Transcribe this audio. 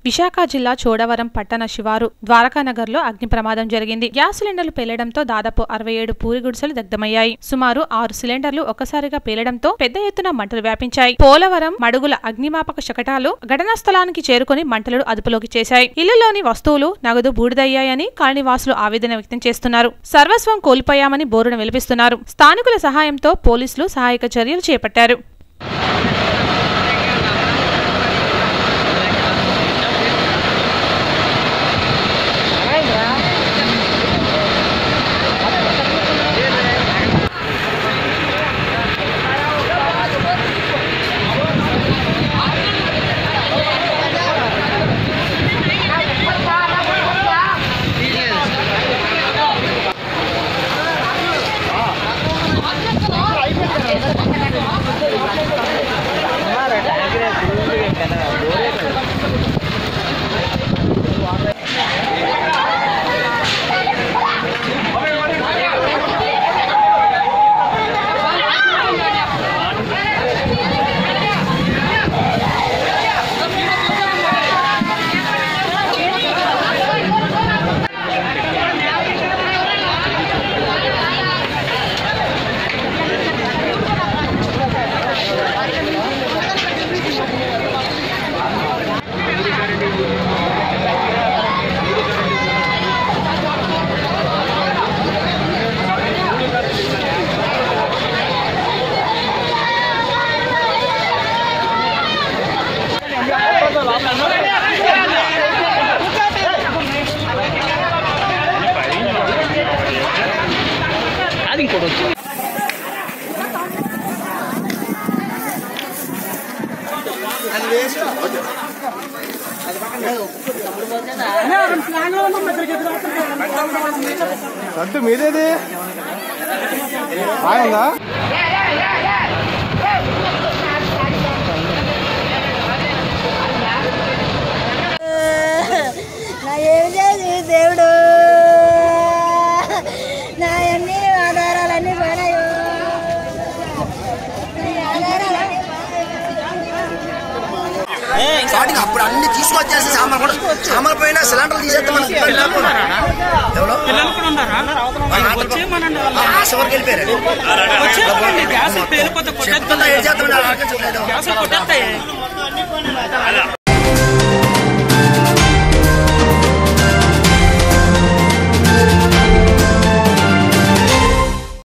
విశాఖ జిల్లా చోడవరం పట్టణ శివారు ద్వారకానగర్ లో అగ్ని ప్రమాదం జరిగింది గ్యాస్ సిలిండర్లు పేలడంతో దాదాపు అరవై ఏడు పూరి గుడిసెలు దగ్ధమయ్యాయి సుమారు ఆరు సిలిండర్లు ఒక్కసారిగా పేలడంతో పెద్ద ఎత్తున మంటలు వ్యాపించాయి పోలవరం మడుగుల అగ్నిమాపక శకటాలు ఘటనా స్థలానికి చేరుకుని మంటలను అదుపులోకి చేశాయి ఇళ్లలోని వస్తువులు నగదు బూడిదయ్యాయని కాలనీవాసులు ఆవేదన వ్యక్తం చేస్తున్నారు సర్వస్వం కోల్పోయామని బోరున విలపిస్తున్నారు స్థానికుల సహాయంతో పోలీసులు సహాయక చర్యలు చేపట్టారు అది ఇంకోటి వచ్చి సద్దు మీదేది బాగుందా నా ఏం చేసి దేవుడు నా అన్ని ఆధారాలన్నీ పోయినాయి నా ఆధారాలన్నీ స్టార్టింగ్ అప్పుడు అన్ని తీసుకొచ్చేసి సామాన్ కూడా సామాన్ పోయినా సిలిండర్ తీసేస్తే మనకి ఇబ్బంది లేకుండా. ఎవరు పిల్లలు కూడా ఉన్నారా వచ్చేయమనండి ఆ, ఆ చివరికి వెళ్ళిపోయారు వచ్చేయమనండి గ్యాస్ పేలిపోతే కొట్టేస్తుంది చెప్తున్నా ఏం చేస్తున్నా గ్యాస్ కొట్టేస్తాయి